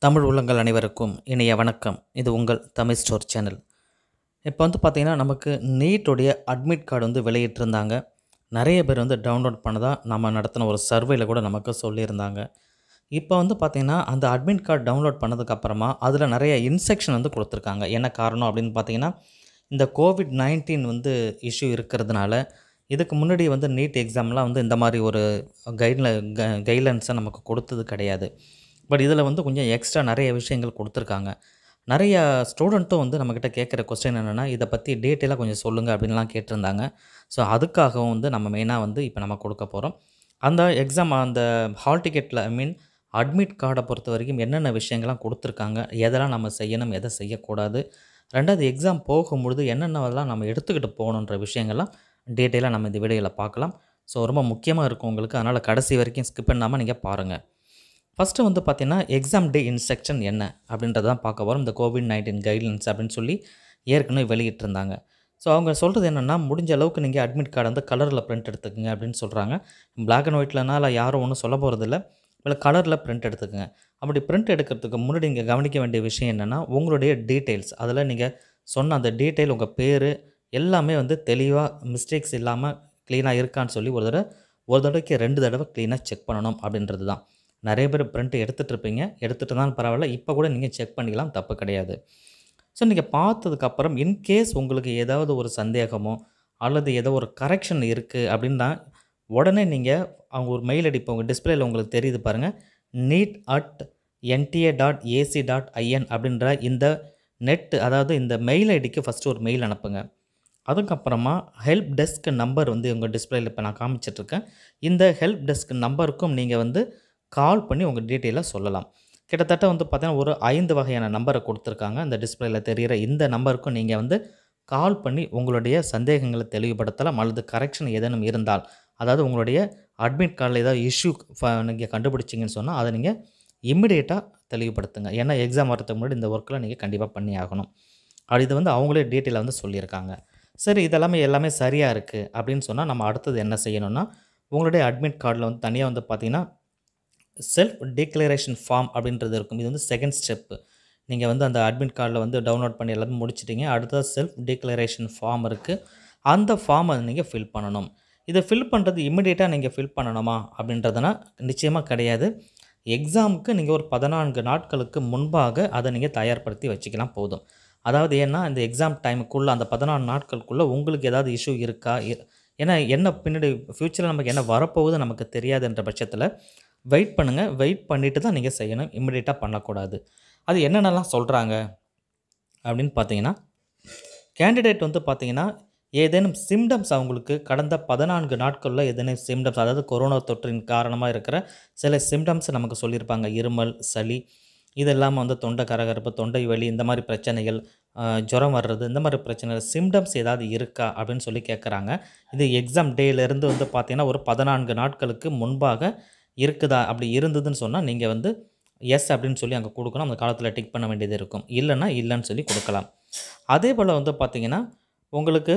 தமிழ் உள்ளங்கள் அனைவருக்கும் இனிய வணக்கம் இது உங்கள் தமிழ் ஸ்டோர் சேனல் இப்போ வந்து பார்த்திங்கன்னா நமக்கு நீட்டுடைய அட்மிட் கார்டு வந்து வெளியிட்டிருந்தாங்க நிறைய பேர் வந்து டவுன்லோட் பண்ணதா நம்ம நடத்தின ஒரு சர்வேல கூட நமக்கு சொல்லியிருந்தாங்க இப்போ வந்து பார்த்திங்கன்னா அந்த அட்மிட் கார்டு டவுன்லோட் பண்ணதுக்கப்புறமா அதில் நிறைய இன்ஸ்ட்ரக்ஷன் வந்து கொடுத்துருக்காங்க என்ன காரணம் அப்படின்னு பார்த்தீங்கன்னா இந்த கோவிட் நைன்டீன் வந்து இஷ்யூ இருக்கிறதுனால இதுக்கு முன்னாடி வந்து நீட் எக்ஸாம்லாம் வந்து இந்த மாதிரி ஒரு கைட்ல க கைட்லைன்ஸை நமக்கு கொடுத்தது கிடையாது பட் இதில் வந்து கொஞ்சம் எக்ஸ்ட்ரா நிறைய விஷயங்கள் கொடுத்துருக்காங்க நிறைய ஸ்டூடெண்ட்டும் வந்து நம்மக்கிட்ட கேட்குற கொஸ்டின் என்னென்னா இதை பற்றி டீட்டெயிலாக கொஞ்சம் சொல்லுங்கள் அப்படின்லாம் கேட்டிருந்தாங்க ஸோ அதுக்காகவும் வந்து நம்ம மெயினாக வந்து இப்போ நம்ம கொடுக்க போகிறோம் அந்த எக்ஸாம் அந்த ஹால் டிக்கெட்டில் ஐ மீன் அட்மிட் கார்டை பொறுத்த வரைக்கும் என்னென்ன விஷயங்கள்லாம் கொடுத்துருக்காங்க எதெல்லாம் நம்ம செய்யணும் எதை செய்யக்கூடாது ரெண்டாவது எக்ஸாம் போகும்பொழுது என்னென்னலாம் நம்ம எடுத்துக்கிட்டு போகணுன்ற விஷயங்கள்லாம் டீட்டெயிலாக நம்ம இந்த வீடியோவில் பார்க்கலாம் ஸோ ரொம்ப முக்கியமாக இருக்கும் உங்களுக்கு அதனால் கடைசி வரைக்கும் ஸ்கிப் பண்ணாமல் நீங்கள் பாருங்கள் ஃபஸ்ட்டு வந்து பார்த்தீங்கன்னா எக்ஸாம் டே இன்ஸ்ட்ரக்ஷன் என்ன அப்படின்றத தான் பார்க்க போகிறோம் இந்த கோவிட் நைன்டீன் கைட்லைன்ஸ் அப்படின்னு சொல்லி ஏற்கனவே வெளியிட்டிருந்தாங்க ஸோ அவங்க சொல்கிறது என்னென்னா முடிஞ்ச அளவுக்கு நீங்கள் அட்மிட் கார்டு வந்து கலரில் பிரிண்ட் எடுத்துக்கங்க அப்படின்னு சொல்கிறாங்க பிளாக் அண்ட் ஒயிட்லனால யாரும் ஒன்றும் சொல்ல போகிறதில்ல இல்லை கலரில் பிரிண்ட் எடுத்துக்கங்க அப்படி பிரிண்ட் எடுக்கிறதுக்கு முன்னாடி நீங்கள் கவனிக்க வேண்டிய விஷயம் என்னென்னா உங்களுடைய டீட்டெயில்ஸ் அதில் நீங்கள் சொன்ன அந்த டீட்டெயில் உங்கள் பேர் எல்லாமே வந்து தெளிவாக மிஸ்டேக்ஸ் இல்லாமல் க்ளீனாக இருக்கான்னு சொல்லி ஒரு தடவை ஒரு தடவைக்கு ரெண்டு தடவை க்ளீனாக செக் பண்ணணும் அப்படின்றது தான் நிறைய பேர் பிரிண்ட் எடுத்துகிட்டு இருப்பீங்க எடுத்துகிட்டு இருந்தாலும் பரவாயில்ல இப்போ கூட நீங்கள் செக் பண்ணிக்கலாம் தப்பு கிடையாது ஸோ நீங்கள் பார்த்ததுக்கப்புறம் இன்கேஸ் உங்களுக்கு ஏதாவது ஒரு சந்தேகமோ அல்லது ஏதோ ஒரு கரெக்ஷன் இருக்குது அப்படின்னா உடனே நீங்கள் அவங்க ஒரு மெயில் ஐடி இப்போ உங்கள் டிஸ்பிளேயில் உங்களுக்கு தெரியுது பாருங்கள் NEET at NTA dot AC dot IN அப்படின்ற இந்த நெட் அதாவது இந்த மெயில் ஐடிக்கு ஃபஸ்ட்டு ஒரு மெயில் அனுப்புங்க அதுக்கப்புறமா ஹெல்ப் டெஸ்க் நம்பர் வந்து உங்கள் டிஸ்பிளேயில் இப்போ நான் காமிச்சிட்ருக்கேன் இந்த ஹெல்ப் டெஸ்க் நம்பருக்கும் நீங்கள் வந்து கால் பண்ணி உங்கள் டீட்டெயிலாக சொல்லலாம் கிட்டத்தட்ட வந்து பார்த்தீங்கன்னா ஒரு ஐந்து வகையான நம்பரை கொடுத்துருக்காங்க இந்த டிஸ்பிளேயில் தெரிகிற இந்த நம்பருக்கும் நீங்கள் வந்து கால் பண்ணி உங்களுடைய சந்தேகங்களை தெளிவுபடுத்தலாம் அல்லது கரெக்ஷன் ஏதேனும் இருந்தால் அதாவது உங்களுடைய அட்மிட் கார்டில் ஏதாவது இஷ்யூ நீங்கள் கண்டுபிடிச்சிங்கன்னு சொன்னால் அதை நீங்கள் இம்மிடியேட்டாக தெளிவுபடுத்துங்க ஏன்னா எக்ஸாம் வரதுக்கு முன்னாடி இந்த ஒர்க்கில் நீங்கள் கண்டிப்பாக பண்ணி ஆகணும் அப்படி இது வந்து அவங்களே டீட்டெயிலாக வந்து சொல்லியிருக்காங்க சரி இதெல்லாமே எல்லாமே சரியாக இருக்குது அப்படின்னு சொன்னால் நம்ம அடுத்தது என்ன செய்யணும்னா உங்களுடைய அட்மிட் கார்டில் வந்து தனியாக வந்து பார்த்திங்கன்னா செல்ஃப் டிக்ளரேஷன் ஃபார்ம் அப்படின்றது இருக்கும் இது வந்து செகண்ட் ஸ்டெப்பு நீங்கள் வந்து அந்த அட்மிட் கார்டில் வந்து டவுன்லோட் பண்ணி எல்லாமே முடிச்சிட்டிங்க அடுத்தது செல்ஃப் டிக்ளரேஷன் ஃபார்ம் இருக்குது அந்த ஃபார்மை நீங்கள் ஃபில் பண்ணணும் இதை ஃபில் பண்ணுறது இம்மிடியேட்டாக நீங்கள் ஃபில் பண்ணணுமா அப்படின்றதுனா நிச்சயமாக கிடையாது எக்ஸாமுக்கு நீங்கள் ஒரு பதினான்கு நாட்களுக்கு முன்பாக அதை நீங்கள் தயார்படுத்தி வச்சுக்கலாம் போதும் அதாவது ஏன்னா இந்த எக்ஸாம் டைமுக்குள்ளே அந்த பதினாலு நாட்களுக்குள்ளே உங்களுக்கு ஏதாவது இஷ்யூ இருக்கா ஏன்னா என்ன பின்னாடி ஃப்யூச்சரில் நமக்கு என்ன வரப்போகுது நமக்கு தெரியாதுன்ற பட்சத்தில் வெயிட் பண்ணுங்கள் வெயிட் பண்ணிவிட்டு தான் நீங்கள் செய்யணும் இம்மிடியேட்டாக பண்ணக்கூடாது அது என்னென்னலாம் சொல்கிறாங்க அப்படின்னு பார்த்தீங்கன்னா கேண்டிடேட் வந்து பார்த்தீங்கன்னா ஏதேனும் சிம்டம்ஸ் அவங்களுக்கு கடந்த பதினான்கு நாட்களில் ஏதேனும் சிம்டம்ஸ் அதாவது கொரோனா தொற்றின் காரணமாக இருக்கிற சில சிம்டம்ஸ் நமக்கு சொல்லியிருப்பாங்க இருமல் சளி இது இல்லாமல் வந்து தொண்டை கரகரப்பு தொண்டை வலி இந்த மாதிரி பிரச்சனைகள் ஜுரம் வர்றது இந்த மாதிரி பிரச்சனைகள் சிம்டம்ஸ் ஏதாவது இருக்கா அப்படின்னு சொல்லி கேட்குறாங்க இது எக்ஸாம் டேலேருந்து வந்து பார்த்திங்கன்னா ஒரு பதினான்கு நாட்களுக்கு முன்பாக இருக்குதா அப்படி இருந்ததுன்னு சொன்னால் நீங்கள் வந்து எஸ் அப்படின்னு சொல்லி அங்கே கொடுக்கணும் அந்த காலத்தில் டிக் பண்ண வேண்டியது இருக்கும் இல்லைன்னா இல்லைன்னு சொல்லி கொடுக்கலாம் அதே போல் வந்து பார்த்திங்கன்னா உங்களுக்கு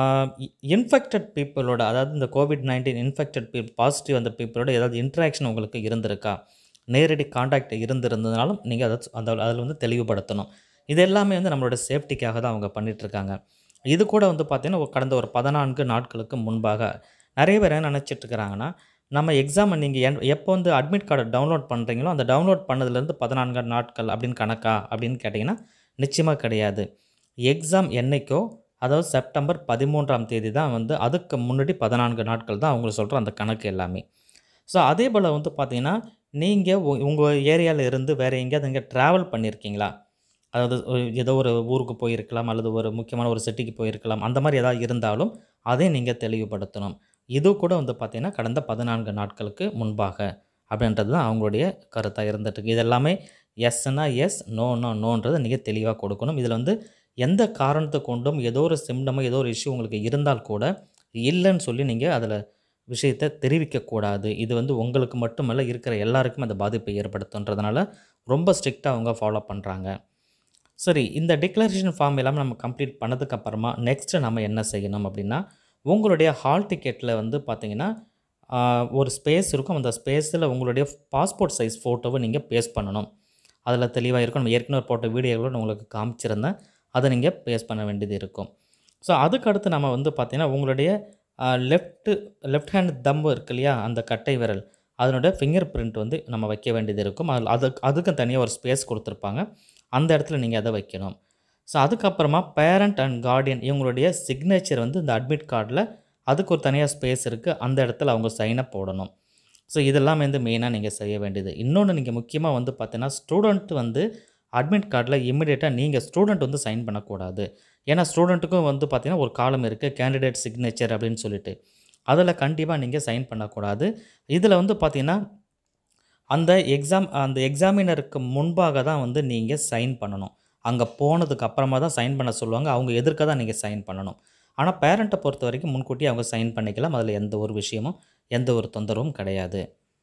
இன்ஃபெக்டட் பீப்புளோட அதாவது இந்த COVID nineteen infected people positive அந்த பீப்புளோட ஏதாவது இன்ட்ராக்ஷன் உங்களுக்கு இருந்திருக்கா நேரடி காண்டாக்ட் இருந்திருந்ததுனாலும் நீங்கள் அதை அந்த அதில் வந்து தெளிவுபடுத்தணும் இது எல்லாமே வந்து நம்மளோட சேஃப்டிக்காக தான் அவங்க பண்ணிகிட்ருக்காங்க இது கூட வந்து பார்த்திங்கன்னா கடந்த ஒரு பதினான்கு நாட்களுக்கு முன்பாக நிறைய பேர் என்ன நினச்சிட்ருக்கிறாங்கன்னா நம்ம எக்ஸாமை நீங்கள் என் எப்போ வந்து அட்மிட் கார்டை டவுன்லோட் பண்ணுறீங்களோ அந்த டவுன்லோட் பண்ணதுலேருந்து பதினான்கு நாட்கள் அப்படின்னு கணக்கா அப்படின்னு கேட்டிங்கன்னா நிச்சயமாக கிடையாது எக்ஸாம் என்றைக்கோ அதாவது செப்டம்பர் பதிமூன்றாம் தேதி தான் வந்து அதுக்கு முன்னாடி பதினான்கு நாட்கள் தான் அவங்க சொல்கிற அந்த கணக்கு எல்லாமே ஸோ அதே போல் வந்து பார்த்திங்கன்னா நீங்கள் உங்கள் ஏரியாவில் இருந்து வேறு எங்கேயாவது எங்கே ட்ராவல் பண்ணியிருக்கீங்களா அதாவது ஏதோ ஒரு ஊருக்கு போயிருக்கலாம் அல்லது ஒரு முக்கியமான ஒரு சிட்டிக்கு போயிருக்கலாம் அந்த மாதிரி ஏதாவது இருந்தாலும் அதை நீங்கள் தெளிவுபடுத்தணும் இது கூட வந்து பார்த்திங்கன்னா கடந்த பதினான்கு நாட்களுக்கு முன்பாக அப்படின்றது தான் அவங்களுடைய கருத்தாக இருந்துகிட்ருக்கு இது எல்லாமே எஸ்னா எஸ் நோ நோ நோன்றதை நீங்கள் தெளிவாக கொடுக்கணும் இதில் வந்து எந்த காரணத்தை கொண்டும் ஏதோ ஒரு சிம்டமோ ஏதோ ஒரு இஷ்யூ உங்களுக்கு இருந்தால் கூட இல்லைன்னு சொல்லி நீங்கள் அதில் விஷயத்தை தெரிவிக்கக்கூடாது இது வந்து உங்களுக்கு மட்டுமல்ல இருக்கிற எல்லாருக்கும் அந்த பாதிப்பை ஏற்படுத்துன்றதுனால ரொம்ப ஸ்ட்ரிக்டாக அவங்க ஃபாலோ பண்ணுறாங்க சரி இந்த டிக்ளரேஷன் ஃபார்ம் எல்லாமே நம்ம கம்ப்ளீட் பண்ணதுக்கப்புறமா நெக்ஸ்ட்டு நம்ம என்ன செய்யணும் அப்படின்னா உங்களுடைய ஹால் டிக்கெட்டில் வந்து பார்த்திங்கன்னா ஒரு ஸ்பேஸ் இருக்கும் அந்த ஸ்பேஸில் உங்களுடைய பாஸ்போர்ட் சைஸ் ஃபோட்டோவை நீங்கள் பேஸ்ட் பண்ணணும் அதில் தெளிவாக இருக்கும் நம்ம ஏற்கனவே போட்ட வீடியோவில் நான் உங்களுக்கு காமிச்சிருந்தேன் அதை நீங்கள் பேஸ் பண்ண வேண்டியது இருக்கும் ஸோ அதுக்கு அடுத்து நம்ம வந்து பார்த்திங்கன்னா உங்களுடைய லெஃப்ட்டு லெஃப்ட் ஹேண்ட் தம்பு இருக்கு இல்லையா அந்த கட்டை விரல் அதனோட ஃபிங்கர் பிரிண்ட் வந்து நம்ம வைக்க வேண்டியது இருக்கும் அதில் அதுக்கு அதுக்கும் தனியாக ஒரு ஸ்பேஸ் கொடுத்துருப்பாங்க அந்த இடத்துல நீங்கள் அதை வைக்கணும் ஸோ அதுக்கப்புறமா பேரண்ட் அண்ட் கார்டியன் இவங்களுடைய சிக்னேச்சர் வந்து இந்த அட்மிட் கார்டில் அதுக்கு ஒரு தனியாக ஸ்பேஸ் இருக்குது அந்த இடத்துல அவங்க சைனை போடணும் ஸோ இதெல்லாம் வந்து மெயினாக நீங்கள் செய்ய வேண்டியது இன்னொன்று நீங்கள் முக்கியமாக வந்து பார்த்தீங்கன்னா ஸ்டூடெண்ட் வந்து அட்மிட் கார்டில் இம்மிடியேட்டாக நீங்கள் ஸ்டூடெண்ட் வந்து சைன் பண்ணக்கூடாது ஏன்னா ஸ்டூடெண்ட்டுக்கும் வந்து பார்த்திங்கன்னா ஒரு காலம் இருக்குது கேண்டிடேட் சிக்னேச்சர் அப்படின்னு சொல்லிட்டு அதில் கண்டிப்பாக நீங்கள் சைன் பண்ணக்கூடாது இதில் வந்து பார்த்திங்கன்னா அந்த எக்ஸாம் அந்த எக்ஸாமினருக்கு முன்பாக தான் வந்து நீங்கள் சைன் பண்ணணும் அங்கே போனதுக்கு அப்புறமா தான் சைன் பண்ண சொல்லுவாங்க அவங்க எதிர்க்க தான் நீங்கள் சைன் பண்ணணும் ஆனால் பேரண்ட்டை பொறுத்த வரைக்கும் முன்கூட்டியே அவங்க சைன் பண்ணிக்கலாம் அதில் எந்த ஒரு விஷயமும் எந்த ஒரு தொந்தரவும் கிடையாது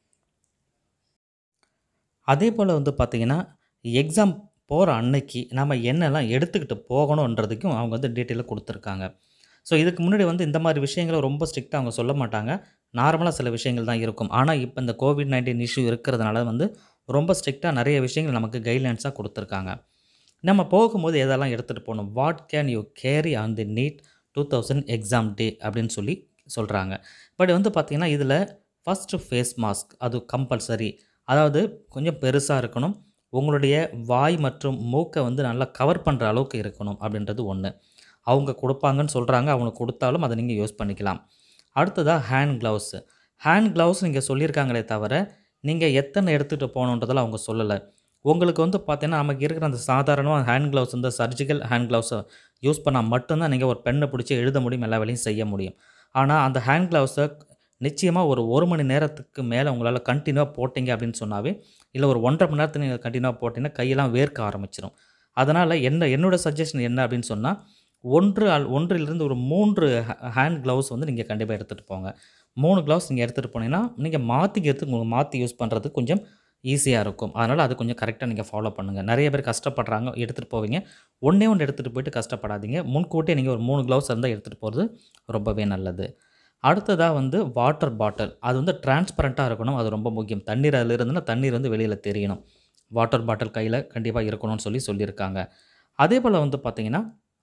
அதே போல் வந்து பார்த்திங்கன்னா எக்ஸாம் போகிற அன்னைக்கு நம்ம என்னெல்லாம் எடுத்துக்கிட்டு போகணுன்றதுக்கும் அவங்க வந்து டீட்டெயிலாக கொடுத்துருக்காங்க ஸோ இதுக்கு முன்னாடி வந்து இந்த மாதிரி விஷயங்களை ரொம்ப ஸ்ட்ரிக்டாக அவங்க சொல்ல மாட்டாங்க நார்மலாக சில விஷயங்கள் தான் இருக்கும் ஆனால் இப்போ இந்த கோவிட் நைன்டீன் இஷ்யூ இருக்கிறதுனால வந்து ரொம்ப ஸ்ட்ரிக்டாக நிறைய விஷயங்கள் நமக்கு கைட்லைன்ஸாக கொடுத்துருக்காங்க நம்ம போகும்போது எதெல்லாம் எடுத்துகிட்டு போகணும் what can you carry on the NEET two thousand exam day அப்படின்னு சொல்லி சொல்கிறாங்க பட் வந்து பார்த்திங்கன்னா இதில் ஃபஸ்ட்டு ஃபேஸ் மாஸ்க் அது கம்பல்சரி அதாவது கொஞ்சம் பெருசாக இருக்கணும் உங்களுடைய வாய் மற்றும் மூக்கை வந்து நல்லா கவர் பண்ணுற அளவுக்கு இருக்கணும் அப்படின்றது ஒன்று அவங்க கொடுப்பாங்கன்னு சொல்கிறாங்க அவங்க கொடுத்தாலும் அதை நீங்கள் யூஸ் பண்ணிக்கலாம் அடுத்ததாக ஹேண்ட் க்ளவுஸு ஹேண்ட் க்ளவுஸ் நீங்கள் சொல்லியிருக்காங்களே தவிர நீங்கள் எத்தனை எடுத்துகிட்டு போகணுன்றதெல்லாம் அவங்க சொல்லலை உங்களுக்கு வந்து பார்த்தீங்கன்னா நமக்கு இருக்கிற அந்த சாதாரணமாக ஹேண்ட் க்ளவுஸ் இந்த சர்ஜிக்கல் ஹேண்ட் க்ளவுஸை யூஸ் பண்ணால் மட்டும்தான் நீங்கள் ஒரு பெண்ணை பிடிச்சி எழுத முடியும் எல்லா வேலையும் செய்ய முடியும் ஆனால் அந்த ஹேண்ட் க்ளவுஸை நிச்சயமாக ஒரு ஒரு மணி நேரத்துக்கு மேலே உங்களால் கண்டினியூவாக போட்டிங்க அப்படின்னு சொன்னாவே இல்லை ஒரு ஒன்றரை மணி நேரத்துக்கு நீங்கள் கண்டினியூவாக போட்டிங்கன்னா கையெல்லாம் வேர்க்க ஆரம்பிச்சிடும் அதனால் என்ன என்னோடய சஜஷன் என்ன அப்படின்னு சொன்னால் ஒன்று அல் ஒன்றிலிருந்து ஒரு மூன்று ஹேண்ட் க்ளவுஸ் வந்து நீங்கள் கண்டிப்பாக எடுத்துகிட்டு போங்க மூணு க்ளவுஸ் நீங்கள் எடுத்துகிட்டு போனீங்கன்னா நீங்கள் மாற்றிக்கிறதுக்கு உங்களுக்கு மாற்றி யூஸ் பண்ணுறதுக்கு கொஞ்சம் ஈஸியாக இருக்கும் அதனால் அது கொஞ்சம் கரெக்டாக நீங்கள் ஃபாலோ பண்ணுங்கள் நிறைய பேர் கஷ்டப்படுறாங்க எடுத்துகிட்டு போவீங்க ஒன்றே ஒன்று எடுத்துகிட்டு போயிட்டு கஷ்டப்படாதீங்க முன்கூட்டியே நீங்கள் ஒரு மூணு க்ளவுஸ் இருந்தால் எடுத்துகிட்டு போகிறது ரொம்பவே நல்லது அடுத்ததாக வந்து வாட்டர் பாட்டில் அது வந்து டிரான்ஸ்பரண்ட்டாக இருக்கணும் அது ரொம்ப முக்கியம் தண்ணீர் அதில் இருந்துன்னா தண்ணீர் வந்து வெளியில் தெரியணும் வாட்டர் பாட்டில் கையில் கண்டிப்பாக இருக்கணும்னு சொல்லி சொல்லியிருக்காங்க அதே போல் வந்து பார்த்திங்கன்னா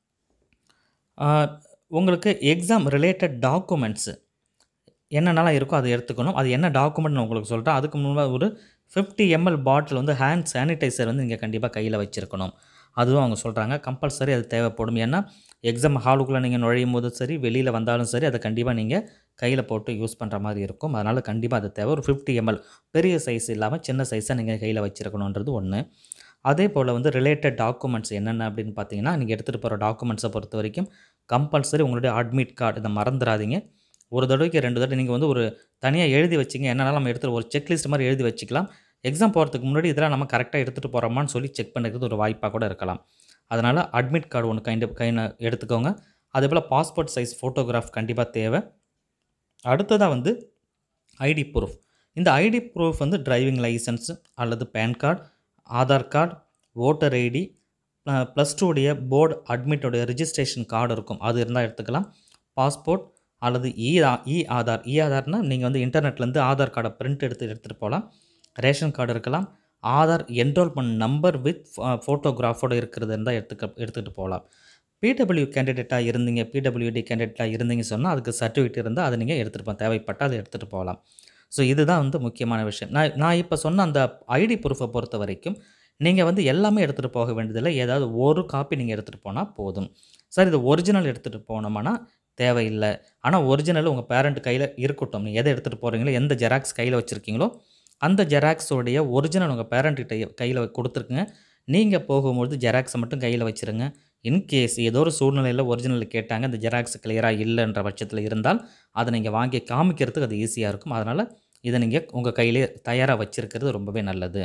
உங்களுக்கு எக்ஸாம் ரிலேட்டட் டாக்குமெண்ட்ஸு என்னென்னலாம் இருக்கோ அதை எடுத்துக்கணும் அது என்ன டாக்குமெண்ட் நான் உங்களுக்கு சொல்கிறேன் அதுக்கு முன்னாடி ஒரு ஃபிஃப்டி எம்எல் பாட்டில் வந்து ஹேண்ட் சானிடைசர் வந்து நீங்கள் கண்டிப்பாக கையில் வச்சுருக்கணும் அதுவும் அவங்க சொல்கிறாங்க கம்பல்சரி அது தேவைப்படும் ஏன்னா எக்ஸாம் ஹாலுக்குள்ளே நீங்கள் நுழையும் போது சரி வெளியில் வந்தாலும் சரி அதை கண்டிப்பாக நீங்கள் கையில் போட்டு யூஸ் பண்ணுற மாதிரி இருக்கும் அதனால் கண்டிப்பாக அது தேவை ஒரு ஃபிஃப்டி எம்எல் பெரிய சைஸ் இல்லாமல் சின்ன சைஸாக நீங்கள் கையில் வச்சுருக்கணுன்றது ஒன்று அதே போல் வந்து ரிலேட்டட் டாக்குமெண்ட்ஸ் என்னென்ன அப்படின்னு பார்த்தீங்கன்னா நீங்கள் எடுத்துகிட்டு போகிற டாக்குமெண்ட்ஸை பொறுத்த வரைக்கும் கம்பல்சரி உங்களுடைய அட்மிட் கார்டு இதை மறந்துடாதீங்க ஒரு தடவைக்கு ரெண்டு தடவை நீங்கள் வந்து ஒரு தனியாக எழுதி வச்சிங்க என்னென்னாலும் நம்ம எடுத்துகிட்டு ஒரு செக்லிஸ்ட் மாதிரி எழுதி வச்சுக்கலாம் எக்ஸாம் போகிறதுக்கு முன்னாடி இதெல்லாம் நம்ம கரெக்டாக எடுத்துகிட்டு போகிறோமான்னு சொல்லி செக் பண்ணுறது ஒரு வாய்ப்பாக கூட இருக்கலாம் அதனால் அட்மிட் கார்டு ஒன்று கைண்ட் கை எடுத்துக்கோங்க அதே போல் பாஸ்போர்ட் சைஸ் ஃபோட்டோகிராஃப் கண்டிப்பாக தேவை அடுத்ததாக வந்து ஐடி ப்ரூஃப் இந்த ஐடி ப்ரூஃப் வந்து டிரைவிங் லைசன்ஸ் அல்லது PAN card Aadhaar card voter ID plus டூடைய போர்டு அட்மிட்டோடைய ரிஜிஸ்ட்ரேஷன் கார்டு இருக்கும் அது இருந்தால் எடுத்துக்கலாம் பாஸ்போர்ட் அல்லது இ இ ஆதார் இ ஆதார்னால் நீங்கள் வந்து இன்டர்நெட்லேருந்து ஆதார் கார்டை பிரிண்ட் எடுத்து எடுத்துகிட்டு போகலாம் ரேஷன் கார்டு இருக்கலாம் ஆதார் என்ரோல்மெண்ட் நம்பர் வித் ஃபோட்டோகிராஃபோடு இருக்கிறது இருந்தால் எடுத்துக்க எடுத்துகிட்டு போகலாம் பிடபிள்யூ கேண்டிடேட்டாக இருந்தீங்க பிடபிள்யூடி கேண்டிடேட்டாக இருந்தீங்க சொன்னால் அதுக்கு சர்டிஃபிகேட் இருந்தால் அதை நீங்கள் எடுத்துகிட்டு போகலாம் தேவைப்பட்டால் அதை எடுத்துகிட்டு போகலாம் ஸோ இதுதான் வந்து முக்கியமான விஷயம் நான் நான் இப்போ சொன்ன அந்த ஐடி ப்ரூஃபை பொறுத்த வரைக்கும் நீங்கள் வந்து எல்லாமே எடுத்துகிட்டு போக வேண்டியதில்லை ஏதாவது ஒரு காப்பி நீங்கள் எடுத்துகிட்டு போனால் போதும் சார் இது ஒரிஜினல் எடுத்துகிட்டு போனோம்னா தேவையில்லை ஆனால் ஒரிஜினல் உங்கள் பேரண்ட் கையில் இருக்கட்டும் நீங்கள் எதை எடுத்துகிட்டு போகிறீங்களோ எந்த ஜெராக்ஸ் கையில் வச்சுருக்கீங்களோ அந்த ஜெராக்ஸோடைய ஒரிஜினல் உங்கள் பேரண்ட்கிட்ட கையில் கொடுத்துருக்குங்க நீங்கள் போகும்பொழுது ஜெராக்ஸை மட்டும் கையில் வச்சுருங்க இன்கேஸ் ஏதோ ஒரு சூழ்நிலையில் ஒரிஜினல் கேட்டாங்க இந்த ஜெராக்ஸ் கிளியராக இல்லைன்ற பட்சத்தில் இருந்தால் அதை நீங்கள் வாங்கி காமிக்கிறதுக்கு அது ஈஸியாக இருக்கும் அதனால் இதை நீங்கள் உங்கள் கையிலே தயாராக வச்சுருக்கிறது ரொம்பவே நல்லது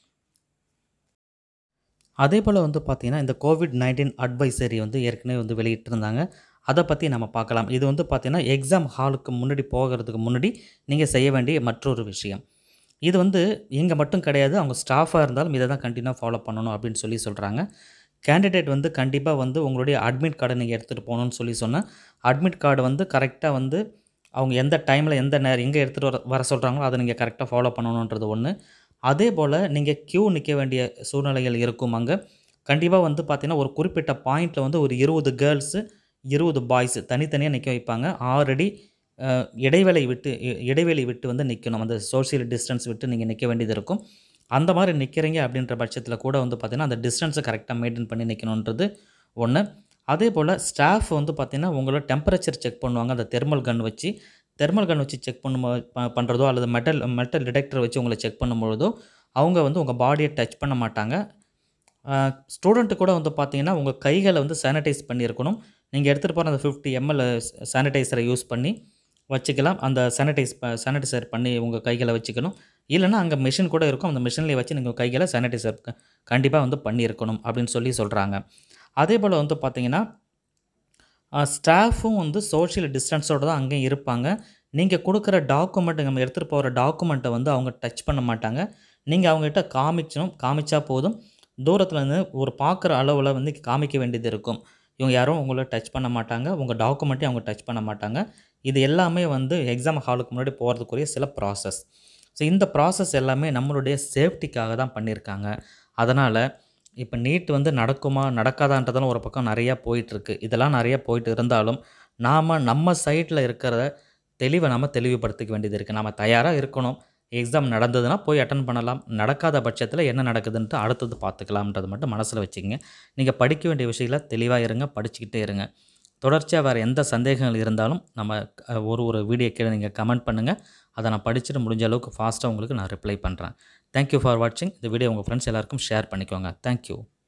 அதே போல் வந்து பார்த்திங்கன்னா இந்த கோவிட் நைன்டீன் அட்வைசரி வந்து ஏற்கனவே வந்து வெளியிட்டிருந்தாங்க அதை பற்றி நம்ம பார்க்கலாம் இது வந்து பார்த்திங்கன்னா எக்ஸாம் ஹாலுக்கு முன்னாடி போகிறதுக்கு முன்னாடி நீங்கள் செய்ய வேண்டிய மற்றொரு விஷயம் இது வந்து இங்கே மட்டும் கிடையாது அவங்க ஸ்டாஃபாக இருந்தாலும் இதை தான் கண்டினியூ ஃபாலோ பண்ணணும் அப்படின்னு சொல்லி சொல்கிறாங்க கேண்டிடேட் வந்து கண்டிப்பாக வந்து உங்களுடைய அட்மிட் கார்டை நீங்கள் எடுத்துகிட்டு போகணுன்னு சொல்லி சொன்னேன் அட்மிட் கார்டு வந்து கரெக்டாக வந்து அவங்க எந்த டைமில் எந்த நேரம் எங்கே எடுத்துகிட்டு வர வர சொல்கிறாங்களோ அதை நீங்கள் கரெக்டாக ஃபாலோ பண்ணணுன்றது ஒன்று அதே போல் நீங்கள் கியூ நிற்க வேண்டிய சூழ்நிலைகள் இருக்கும் அங்கே கண்டிப்பாக வந்து பார்த்தீங்கன்னா ஒரு குறிப்பிட்ட பாயிண்ட்டில் வந்து ஒரு இருபது கேர்ள்ஸு இருபது பாய்ஸு தனித்தனியாக நிற்க வைப்பாங்க ஆல்ரெடி இடைவேளை விட்டு இ- இடைவெளி விட்டு வந்து நிற்கணும் அந்த சோஷியல் டிஸ்டன்ஸ் விட்டு நீங்கள் நிற்க வேண்டியது இருக்கும் அந்த மாதிரி நிற்கிறீங்க அப்படின்ற பட்சத்தில் கூட வந்து பார்த்தீங்கன்னா அந்த டிஸ்டன்ஸை கரெக்டாக மெயின்டைன் பண்ணி நிற்கணுன்றது ஒன்று அதே போல் ஸ்டாஃப் வந்து பார்த்திங்கன்னா உங்களோட டெம்பரேச்சர் செக் பண்ணுவாங்க அந்த தெர்மல் கன் வச்சு தெர்மல் கன் வச்சு செக் பண்ணும் பண்ணுறதோ அல்லது மெட்டல் மெட்டல் டிடெக்டர் வச்சு உங்களை செக் பண்ணும்பொழுதோ அவங்க வந்து உங்கள் பாடியை டச் பண்ண மாட்டாங்க ஸ்டூடெண்ட்டு கூட வந்து பார்த்தீங்கன்னா உங்கள் கைகளை வந்து சானிடைஸ் பண்ணியிருக்கணும் நீங்கள் எடுத்துகிட்டு போகிற அந்த ஃபிஃப்டி எம்எல் சானிடைசரை யூஸ் பண்ணி வச்சுக்கலாம் அந்த சானிடைஸ் சானிடைசர் பண்ணி உங்கள் கைகளை வச்சுக்கணும் இல்லைன்னா அங்கே மிஷின் கூட இருக்கும் அந்த மிஷின்லேயே வச்சு நீங்கள் கைகளை சானிடைசர் கண்டிப்பாக வந்து பண்ணியிருக்கணும் அப்படின்னு சொல்லி சொல்கிறாங்க அதே போல் வந்து பார்த்தீங்கன்னா ஸ்டாஃபும் வந்து சோஷியல் டிஸ்டன்ஸோடு தான் அங்கேயும் இருப்பாங்க நீங்கள் கொடுக்குற டாக்குமெண்ட் நம்ம எடுத்துகிட்டு போகிற டாக்குமெண்ட்டை வந்து அவங்க டச் பண்ண மாட்டாங்க நீங்கள் அவங்ககிட்ட காமிச்சணும் காமிச்சா போதும் தூரத்தில் இருந்து ஒரு பார்க்குற அளவில் வந்து காமிக்க வேண்டியது இருக்கும் இவங்க யாரும் உங்களை டச் பண்ண மாட்டாங்க உங்கள் டாக்குமெண்ட்டையும் அவங்க டச் பண்ண மாட்டாங்க இது எல்லாமே வந்து எக்ஸாம் ஹாலுக்கு முன்னாடி போகிறதுக்குரிய சில ப்ராசஸ் ஸோ இந்த ப்ராசஸ் எல்லாமே நம்மளுடைய சேஃப்டிக்காக தான் பண்ணியிருக்காங்க அதனால் இப்போ நீட் வந்து நடக்குமா நடக்காதான்றதெல்லாம் ஒரு பக்கம் நிறையா போயிட்டுருக்கு இதெல்லாம் நிறையா போயிட்டு இருந்தாலும் நாம் நம்ம சைடில் இருக்கிறத தெளிவை நாம் தெளிவுபடுத்திக்க வேண்டியது இருக்குது நம்ம தயாராக இருக்கணும் எக்ஸாம் நடந்ததுன்னா போய் அட்டன் பண்ணலாம் நடக்காத பட்சத்தில் என்ன நடக்குதுன்ட்டு அடுத்தது பார்த்துக்கலாம்ன்றது மட்டும் மனசில் வச்சுக்கோங்க நீங்கள் படிக்க வேண்டிய விஷயத்தில் தெளிவாக இருங்க படிச்சுக்கிட்டே இருங்க தொடர்ச்சியாக வேறு எந்த சந்தேகங்கள் இருந்தாலும் நம்ம அஹ், ஒரு ஒரு வீடியோ கீழே நீங்கள் கமெண்ட் பண்ணுங்கள் அதை நான் படிச்சுட்டு முடிஞ்ச அளவுக்கு ஃபாஸ்ட்டாக உங்களுக்கு நான் ரிப்ளை பண்ணுறேன் தேங்க்யூ ஃபார் வாட்சிங் இந்த வீடியோ உங்கள் ஃப்ரெண்ட்ஸ் எல்லாருக்கும் ஷேர் பண்ணிக்கோங்க தேங்க்யூ